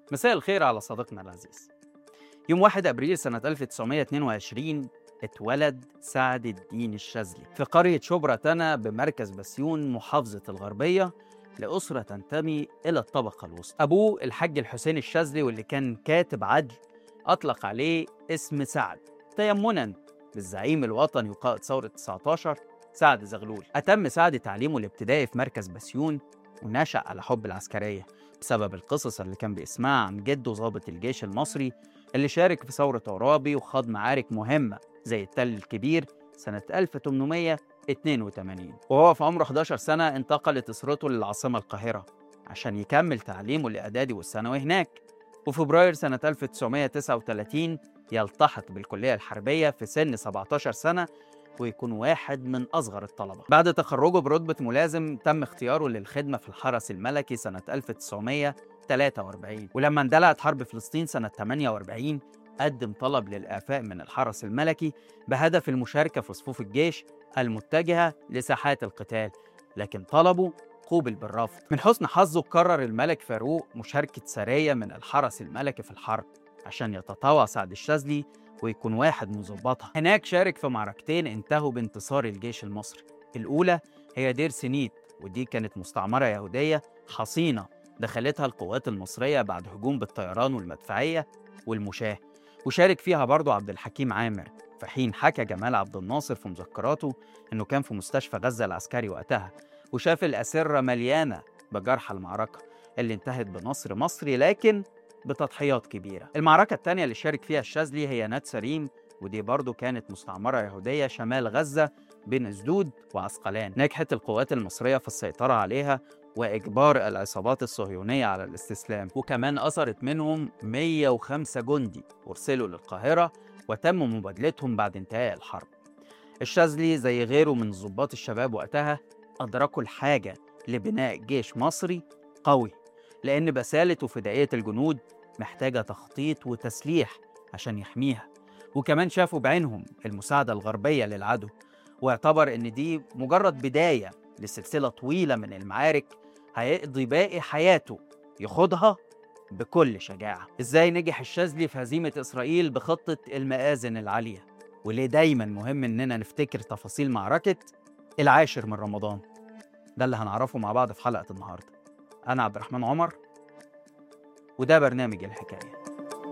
مساء الخير على صديقنا العزيز يوم 1 أبريل سنة 1922 اتولد سعد الدين الشاذلي في قرية شبرا تنا بمركز بسيون محافظة الغربية لأسرة تنتمي إلى الطبقة الوسطى أبوه الحاج الحسين الشاذلي واللي كان كاتب عدل أطلق عليه اسم سعد تيمنا بالزعيم الوطني وقائد ثورة 19 سعد زغلول أتم سعد تعليمه الابتدائي في مركز بسيون ونشأ على حب العسكرية بسبب القصص اللي كان بيسمعها عن جده ضابط الجيش المصري اللي شارك في ثورة عرابي وخاض معارك مهمة زي التل الكبير سنة 1882 وهو في عمره 11 سنة انتقلت أسرته للعاصمة القاهرة عشان يكمل تعليمه الإعدادي والثانوي هناك وفبراير سنة 1939 يلتحق بالكلية الحربية في سن 17 سنة ويكون واحد من أصغر الطلبة بعد تخرجه برتبة ملازم تم اختياره للخدمة في الحرس الملكي سنة 1943 ولما اندلعت حرب فلسطين سنة 48 قدم طلب للإعفاء من الحرس الملكي بهدف المشاركة في صفوف الجيش المتجهة لساحات القتال لكن طلبه قوبل بالرفض من حسن حظه قرر الملك فاروق مشاركة سرية من الحرس الملكي في الحرب عشان يتطوع سعد الشاذلي ويكون واحد من ضباطها هناك شارك في معركتين انتهوا بانتصار الجيش المصري الأولى هي دير سنيت ودي كانت مستعمرة يهودية حصينة دخلتها القوات المصرية بعد هجوم بالطيران والمدفعية والمشاة وشارك فيها برضه عبد الحكيم عامر في حين حكى جمال عبد الناصر في مذكراته انه كان في مستشفى غزة العسكري وقتها وشاف الأسرة مليانة بجرحى المعركة اللي انتهت بنصر مصري لكن بتضحيات كبيرة المعركة الثانية اللي شارك فيها الشاذلي هي نات سريم ودي برضه كانت مستعمرة يهودية شمال غزة بين أسدود وعسقلان نجحت القوات المصرية في السيطرة عليها وإجبار العصابات الصهيونية على الاستسلام وكمان أثرت منهم 105 جندي أرسلوا للقاهرة وتم مبادلتهم بعد انتهاء الحرب الشاذلي زي غيره من ضباط الشباب وقتها أدركوا الحاجة لبناء جيش مصري قوي لأن بسالة وفدائية الجنود محتاجة تخطيط وتسليح عشان يحميها وكمان شافوا بعينهم المساعدة الغربية للعدو واعتبر إن دي مجرد بداية لسلسلة طويلة من المعارك هيقضي باقي حياته يخوضها بكل شجاعة إزاي نجح الشاذلي في هزيمة إسرائيل بخطة المآذن العالية وليه دايما مهم إننا نفتكر تفاصيل معركة العاشر من رمضان ده اللي هنعرفه مع بعض في حلقة النهاردة أنا عبد الرحمن عمر وده برنامج الحكاية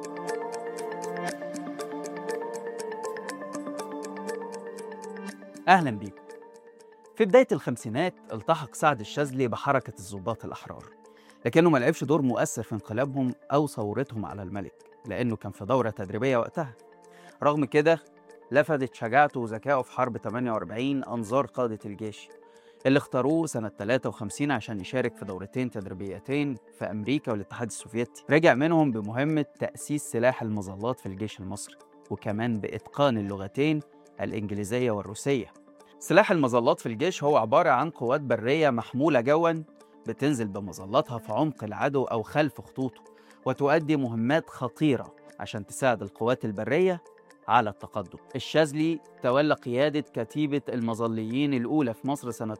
أهلا بيكم في بداية الخمسينات التحق سعد الشاذلي بحركة الضباط الأحرار لكنه ما لعبش دور مؤثر في انقلابهم أو ثورتهم على الملك لأنه كان في دورة تدريبية وقتها رغم كده لفتت شجاعته وذكائه في حرب 48 أنظار قادة الجيش اللي اختاروه سنة 53 عشان يشارك في دورتين تدريبيتين في أمريكا والاتحاد السوفيتي رجع منهم بمهمة تأسيس سلاح المظلات في الجيش المصري وكمان بإتقان اللغتين الإنجليزية والروسية سلاح المظلات في الجيش هو عبارة عن قوات برية محمولة جوا بتنزل بمظلاتها في عمق العدو أو خلف خطوطه وتؤدي مهمات خطيرة عشان تساعد القوات البرية على التقدم الشاذلي تولى قيادة كتيبة المظليين الأولى في مصر سنة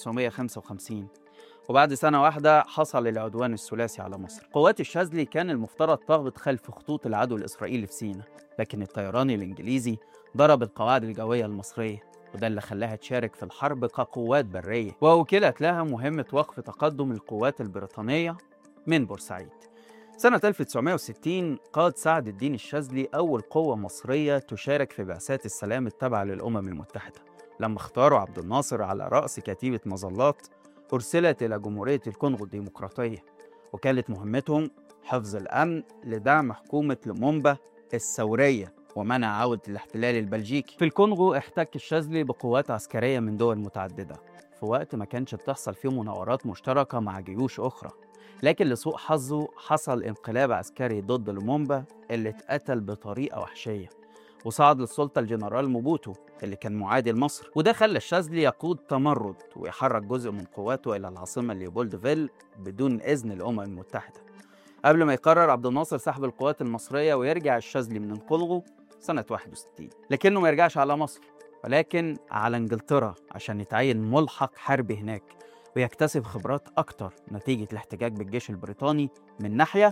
1955 وبعد سنة واحدة حصل العدوان الثلاثي على مصر قوات الشاذلي كان المفترض تهبط خلف خطوط العدو الإسرائيلي في سيناء لكن الطيران الإنجليزي ضرب القواعد الجوية المصرية وده اللي خلاها تشارك في الحرب كقوات برية ووكلت لها مهمة وقف تقدم القوات البريطانية من بورسعيد سنة 1960 قاد سعد الدين الشاذلي أول قوة مصرية تشارك في بعثات السلام التابعة للأمم المتحدة لما اختاروا عبد الناصر على رأس كتيبة مظلات أرسلت إلى جمهورية الكونغو الديمقراطية وكانت مهمتهم حفظ الأمن لدعم حكومة لومومبا الثورية ومنع عودة الاحتلال البلجيكي في الكونغو احتك الشاذلي بقوات عسكرية من دول متعددة في وقت ما كانش بتحصل فيه مناورات مشتركة مع جيوش أخرى لكن لسوء حظه حصل انقلاب عسكري ضد لومومبا اللي اتقتل بطريقة وحشية وصعد للسلطة الجنرال موبوتو اللي كان معادي لمصر وده خلى الشاذلي يقود تمرد ويحرك جزء من قواته إلى العاصمة ليوبولدفيل بدون إذن الأمم المتحدة قبل ما يقرر عبد الناصر سحب القوات المصرية ويرجع الشاذلي من الكونغو سنة 61 لكنه ما يرجعش على مصر ولكن على انجلترا عشان يتعين ملحق حربي هناك ويكتسب خبرات أكتر نتيجة الاحتجاج بالجيش البريطاني من ناحية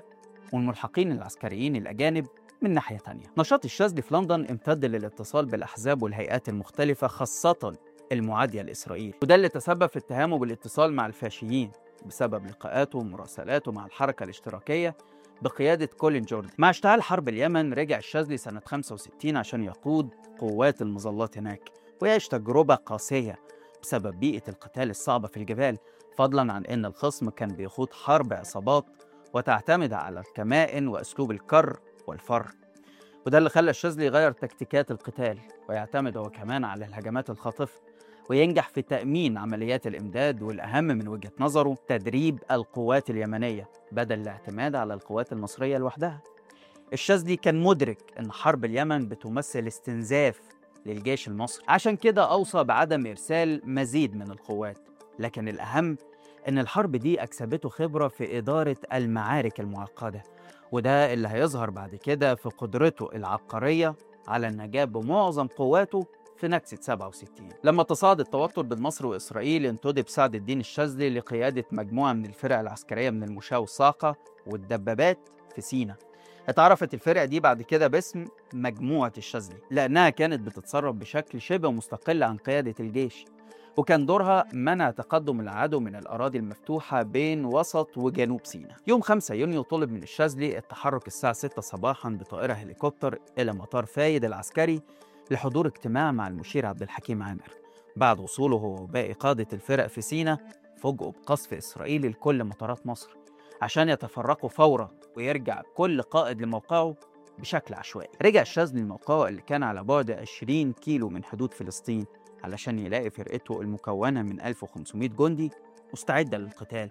والملحقين العسكريين الأجانب من ناحية تانية نشاط الشاذلي في لندن امتد للاتصال بالأحزاب والهيئات المختلفة خاصة المعادية لإسرائيل وده اللي تسبب في اتهامه بالاتصال مع الفاشيين بسبب لقاءاته ومراسلاته مع الحركة الاشتراكية بقيادة كولين جوردن مع اشتعال حرب اليمن رجع الشاذلي سنة 65 عشان يقود قوات المظلات هناك ويعيش تجربة قاسية بسبب بيئة القتال الصعبة في الجبال فضلا عن أن الخصم كان بيخوض حرب عصابات وتعتمد على الكمائن وأسلوب الكر والفر وده اللي خلى الشاذلي يغير تكتيكات القتال ويعتمد هو كمان على الهجمات الخاطفة وينجح في تأمين عمليات الإمداد والأهم من وجهة نظره تدريب القوات اليمنية بدل الاعتماد على القوات المصرية لوحدها الشاذلي كان مدرك أن حرب اليمن بتمثل استنزاف للجيش المصري عشان كده أوصى بعدم إرسال مزيد من القوات لكن الأهم أن الحرب دي أكسبته خبرة في إدارة المعارك المعقدة وده اللي هيظهر بعد كده في قدرته العبقرية على النجاة بمعظم قواته في نكسة 67 لما تصاعد التوتر بين مصر وإسرائيل انتدب سعد الدين الشاذلي لقيادة مجموعة من الفرق العسكرية من المشاة والصاقة والدبابات في سينا اتعرفت الفرق دي بعد كده باسم مجموعة الشاذلي لأنها كانت بتتصرف بشكل شبه مستقل عن قيادة الجيش وكان دورها منع تقدم العدو من الأراضي المفتوحة بين وسط وجنوب سيناء. يوم 5 يونيو طلب من الشاذلي التحرك الساعة 6 صباحا بطائرة هليكوبتر إلى مطار فايد العسكري لحضور اجتماع مع المشير عبد الحكيم عامر. بعد وصوله هو وباقي قادة الفرق في سيناء فوجئوا بقصف إسرائيلي لكل مطارات مصر عشان يتفرقوا فورا ويرجع كل قائد لموقعه بشكل عشوائي. رجع الشاذلي لموقعه اللي كان على بعد 20 كيلو من حدود فلسطين علشان يلاقي فرقته المكونة من 1500 جندي مستعدة للقتال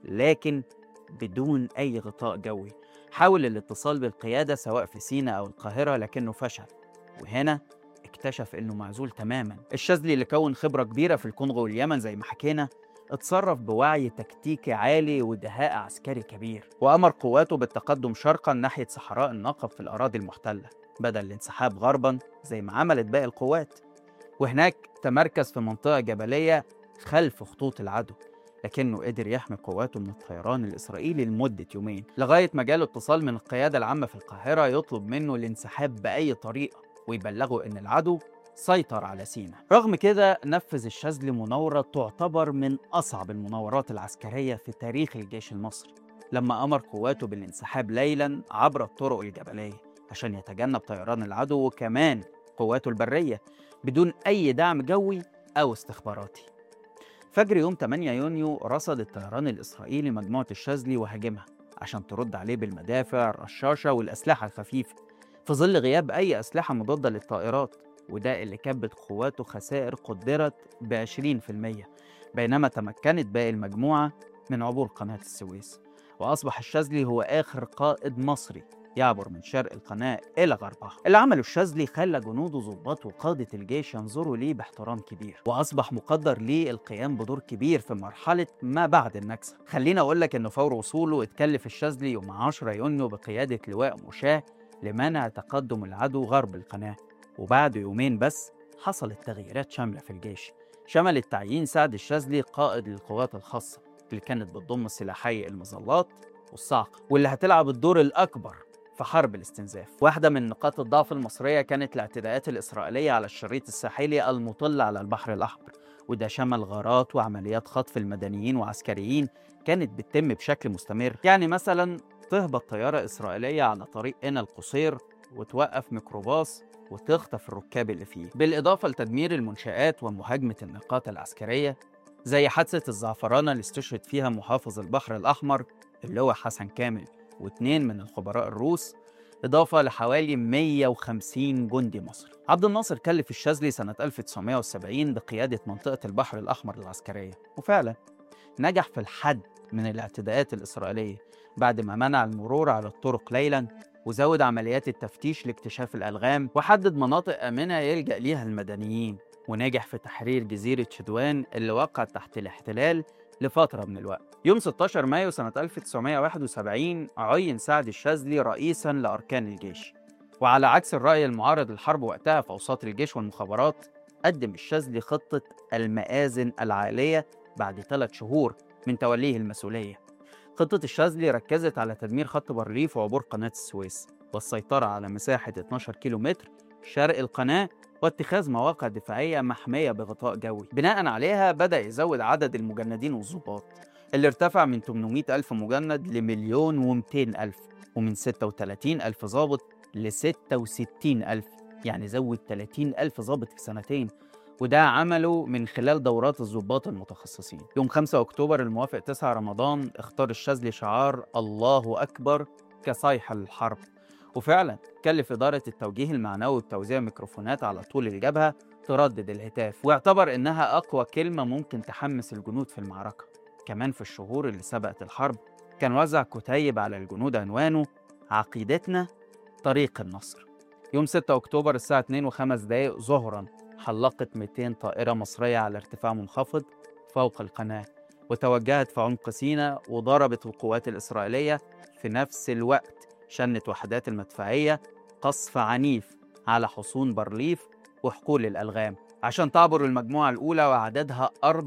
لكن بدون أي غطاء جوي حاول الاتصال بالقيادة سواء في سيناء أو القاهرة لكنه فشل وهنا اكتشف انه معزول تماما الشاذلي اللي كون خبرة كبيرة في الكونغو واليمن زي ما حكينا اتصرف بوعي تكتيكي عالي ودهاء عسكري كبير وأمر قواته بالتقدم شرقا ناحية صحراء النقب في الأراضي المحتلة بدل الانسحاب غربا زي ما عملت باقي القوات وهناك تمركز في منطقة جبلية خلف خطوط العدو لكنه قدر يحمي قواته من الطيران الإسرائيلي لمدة يومين لغاية ما جاله اتصال من القيادة العامة في القاهرة يطلب منه الانسحاب بأي طريقة ويبلغه إن العدو سيطر على سينا رغم كده نفذ الشاذلي مناورة تعتبر من أصعب المناورات العسكرية في تاريخ الجيش المصري لما أمر قواته بالانسحاب ليلا عبر الطرق الجبلية عشان يتجنب طيران العدو وكمان قواته البرية بدون أي دعم جوي أو استخباراتي فجر يوم 8 يونيو رصد الطيران الإسرائيلي مجموعة الشاذلي وهاجمها عشان ترد عليه بالمدافع الرشاشة والأسلحة الخفيفة في ظل غياب أي أسلحة مضادة للطائرات وده اللي كبت قواته خسائر قدرت ب 20% بينما تمكنت باقي المجموعة من عبور قناة السويس وأصبح الشاذلي هو آخر قائد مصري يعبر من شرق القناة إلى غربها اللي عمله الشاذلي خلى جنود وظباط وقادة الجيش ينظروا ليه باحترام كبير وأصبح مقدر ليه القيام بدور كبير في مرحلة ما بعد النكسة خليني أقول لك إن فور وصوله اتكلف الشاذلي يوم 10 يونيو بقيادة لواء مشاة لمنع تقدم العدو غرب القناة وبعد يومين بس حصلت تغييرات شاملة في الجيش شملت تعيين سعد الشاذلي قائد للقوات الخاصة اللي كانت بتضم سلاحي المظلات والصاعقة واللي هتلعب الدور الأكبر في حرب الاستنزاف واحدة من نقاط الضعف المصرية كانت الاعتداءات الإسرائيلية على الشريط الساحلي المطل على البحر الأحمر وده شمل غارات وعمليات خطف المدنيين وعسكريين كانت بتتم بشكل مستمر يعني مثلا تهبط طيارة إسرائيلية على طريق إنا القصير وتوقف ميكروباص وتخطف الركاب اللي فيه بالإضافة لتدمير المنشآت ومهاجمة النقاط العسكرية زي حادثة الزعفرانة اللي استشهد فيها محافظ البحر الأحمر اللي هو حسن كامل واثنين من الخبراء الروس إضافة لحوالي 150 جندي مصري عبد الناصر كلف الشاذلي سنة 1970 بقيادة منطقة البحر الأحمر العسكرية وفعلا نجح في الحد من الاعتداءات الإسرائيلية بعد ما منع المرور على الطرق ليلا وزود عمليات التفتيش لاكتشاف الألغام وحدد مناطق آمنة يلجأ ليها المدنيين ونجح في تحرير جزيرة شدوان اللي وقعت تحت الاحتلال لفترة من الوقت يوم 16 مايو سنة 1971 عين سعد الشاذلي رئيسا لأركان الجيش وعلى عكس الرأي المعارض للحرب وقتها في أوساط الجيش والمخابرات قدم الشاذلي خطة المآذن العالية بعد ثلاث شهور من توليه المسؤولية خطة الشاذلي ركزت على تدمير خط بارليف وعبور قناة السويس والسيطرة على مساحة 12 كيلومتر شرق القناة واتخاذ مواقع دفاعية محمية بغطاء جوي بناء عليها بدأ يزود عدد المجندين والضباط اللي ارتفع من 800 ألف مجند لمليون و200 ألف ومن 36 ألف ضابط ل 66 ألف يعني زود 30 ألف ضابط في سنتين وده عمله من خلال دورات الضباط المتخصصين يوم 5 أكتوبر الموافق 9 رمضان اختار الشاذلي شعار الله أكبر كصيحة للحرب وفعلا كلف إدارة التوجيه المعنوي بتوزيع ميكروفونات على طول الجبهة تردد الهتاف واعتبر إنها أقوى كلمة ممكن تحمس الجنود في المعركة كمان في الشهور اللي سبقت الحرب كان وزع كتيب على الجنود عنوانه عقيدتنا طريق النصر يوم 6 أكتوبر الساعة 2 وخمس دقايق ظهرا حلقت 200 طائرة مصرية على ارتفاع منخفض فوق القناة وتوجهت في عمق سيناء وضربت القوات الإسرائيلية في نفس الوقت شنت وحدات المدفعية قصف عنيف على حصون بارليف وحقول الألغام عشان تعبر المجموعة الأولى وعددها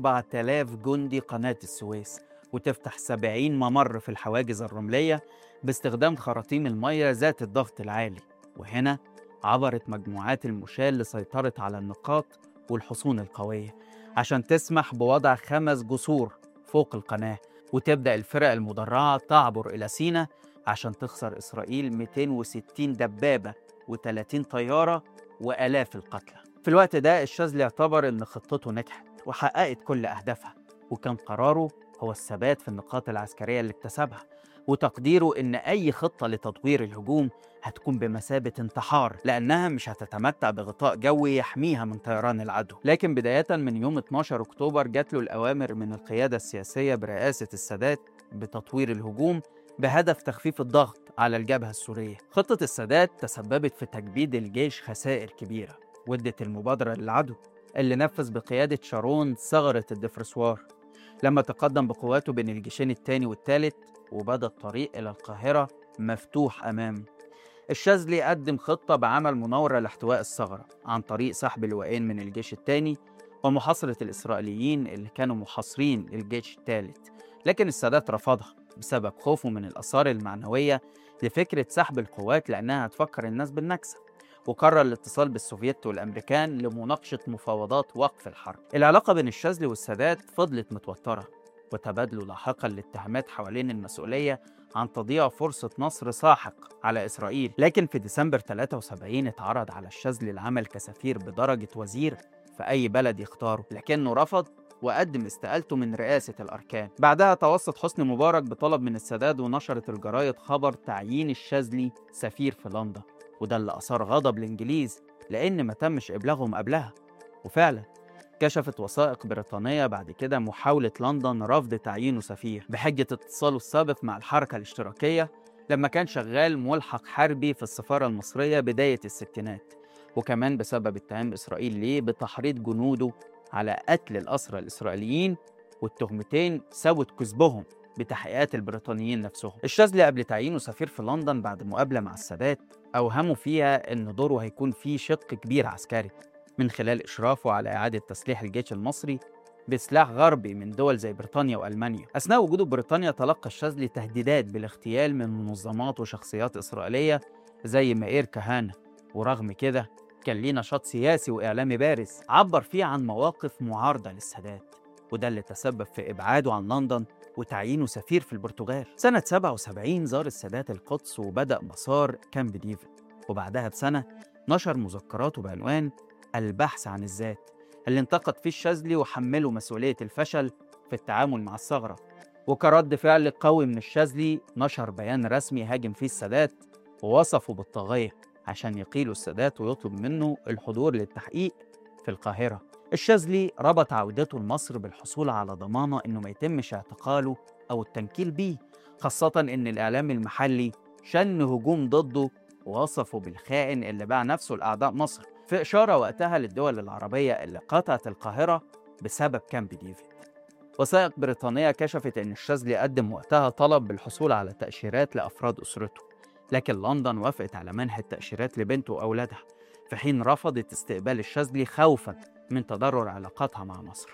4000 جندي قناة السويس وتفتح 70 ممر في الحواجز الرملية باستخدام خراطيم المية ذات الضغط العالي وهنا عبرت مجموعات المشاة اللي سيطرت على النقاط والحصون القوية عشان تسمح بوضع خمس جسور فوق القناة وتبدأ الفرق المدرعة تعبر إلى سينا عشان تخسر إسرائيل 260 دبابة و30 طيارة وآلاف القتلى في الوقت ده الشاذلي اعتبر إن خطته نجحت وحققت كل أهدافها وكان قراره هو الثبات في النقاط العسكرية اللي اكتسبها وتقديره إن أي خطة لتطوير الهجوم هتكون بمثابة انتحار لأنها مش هتتمتع بغطاء جوي يحميها من طيران العدو لكن بداية من يوم 12 أكتوبر جات له الأوامر من القيادة السياسية برئاسة السادات بتطوير الهجوم بهدف تخفيف الضغط على الجبهة السورية خطة السادات تسببت في تجبيد الجيش خسائر كبيرة وادت المبادرة للعدو اللي نفذ بقيادة شارون ثغرة الدفرسوار لما تقدم بقواته بين الجيشين الثاني والثالث وبدا الطريق إلى القاهرة مفتوح أمامه الشاذلي قدم خطة بعمل مناورة لاحتواء الثغرة عن طريق سحب لواءين من الجيش الثاني ومحاصرة الإسرائيليين اللي كانوا محاصرين الجيش الثالث لكن السادات رفضها بسبب خوفه من الآثار المعنوية لفكرة سحب القوات لأنها هتفكر الناس بالنكسة وقرر الاتصال بالسوفيت والأمريكان لمناقشة مفاوضات وقف الحرب العلاقة بين الشاذلي والسادات فضلت متوترة وتبادلوا لاحقا الاتهامات حوالين المسؤولية عن تضييع فرصة نصر ساحق على إسرائيل لكن في ديسمبر 73 اتعرض على الشاذلي العمل كسفير بدرجة وزير في أي بلد يختاره لكنه رفض وقدم استقالته من رئاسة الأركان بعدها توسط حسني مبارك بطلب من السادات ونشرت الجرايد خبر تعيين الشاذلي سفير في لندن وده اللي أثار غضب الإنجليز لأن ما تمش إبلاغهم قبلها وفعلا كشفت وثائق بريطانية بعد كده محاولة لندن رفض تعيينه سفير بحجة اتصاله السابق مع الحركة الاشتراكية لما كان شغال ملحق حربي في السفارة المصرية بداية الستينات وكمان بسبب اتهام إسرائيل ليه بتحريض جنوده على قتل الأسرى الإسرائيليين والتهمتين سوت كذبهم بتحقيقات البريطانيين نفسهم الشاذلي قبل تعيينه سفير في لندن بعد مقابلة مع السادات أوهموا فيها إن دوره هيكون فيه شق كبير عسكري من خلال إشرافه على إعادة تسليح الجيش المصري بسلاح غربي من دول زي بريطانيا وألمانيا أثناء وجوده بريطانيا تلقى الشاذلي تهديدات بالاغتيال من منظمات وشخصيات إسرائيلية زي مائير كهانة ورغم كده كان ليه نشاط سياسي وإعلامي بارز عبر فيه عن مواقف معارضة للسادات وده اللي تسبب في إبعاده عن لندن وتعيينه سفير في البرتغال سنة 77 زار السادات القدس وبدأ مسار كامب ديفيد وبعدها بسنة نشر مذكراته بعنوان البحث عن الذات اللي انتقد فيه الشاذلي وحمله مسؤولية الفشل في التعامل مع الثغرة وكرد فعل قوي من الشاذلي نشر بيان رسمي هاجم فيه السادات ووصفه بالطاغية عشان يقيله السادات ويطلب منه الحضور للتحقيق في القاهرة الشاذلي ربط عودته لمصر بالحصول على ضمانة إنه ما يتمش اعتقاله أو التنكيل بيه خاصة إن الإعلام المحلي شن هجوم ضده ووصفه بالخائن اللي باع نفسه لأعداء مصر في إشارة وقتها للدول العربية اللي قطعت القاهرة بسبب كامب ديفيد وثائق بريطانية كشفت إن الشاذلي قدم وقتها طلب بالحصول على تأشيرات لأفراد أسرته لكن لندن وافقت على منح التأشيرات لبنته وأولادها في حين رفضت استقبال الشاذلي خوفا من تضرر علاقاتها مع مصر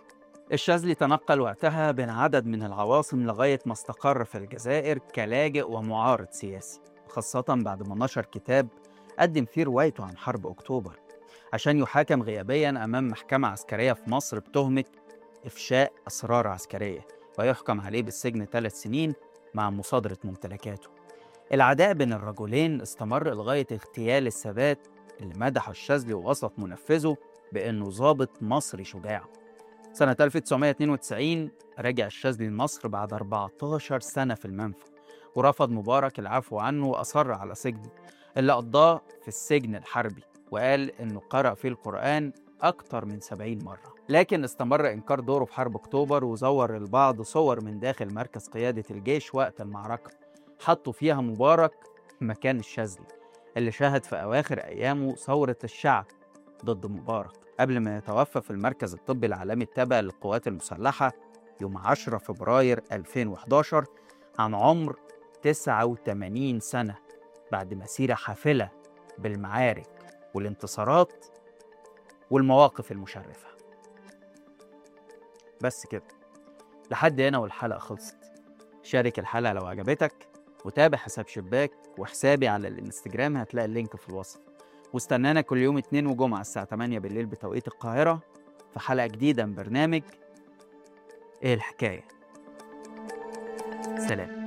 الشاذلي تنقل وقتها بين عدد من العواصم لغاية ما استقر في الجزائر كلاجئ ومعارض سياسي خاصة بعد ما نشر كتاب قدم فيه روايته عن حرب أكتوبر عشان يحاكم غيابيا أمام محكمة عسكرية في مصر بتهمة إفشاء أسرار عسكرية ويحكم عليه بالسجن ثلاث سنين مع مصادرة ممتلكاته العداء بين الرجلين استمر لغاية اغتيال الثبات اللي مدحه الشاذلي ووصف منفذه بأنه ضابط مصري شجاع سنة 1992 رجع الشاذلي لمصر بعد 14 سنة في المنفى ورفض مبارك العفو عنه وأصر على سجنه اللي قضاه في السجن الحربي وقال إنه قرأ فيه القرآن أكتر من 70 مرة لكن استمر إنكار دوره في حرب أكتوبر وزور البعض صور من داخل مركز قيادة الجيش وقت المعركة حطوا فيها مبارك مكان الشاذلي اللي شهد في أواخر أيامه ثورة الشعب ضد مبارك قبل ما يتوفى في المركز الطبي العالمي التابع للقوات المسلحة يوم 10 فبراير 2011 عن عمر 89 سنة بعد مسيرة حافلة بالمعارك والانتصارات والمواقف المشرفة بس كده لحد هنا والحلقة خلصت شارك الحلقة لو عجبتك وتابع حساب شباك وحسابي على الانستجرام هتلاقي اللينك في الوصف واستنانا كل يوم اتنين وجمعة الساعة 8 بالليل بتوقيت القاهرة في حلقة جديدة من برنامج ايه الحكاية سلام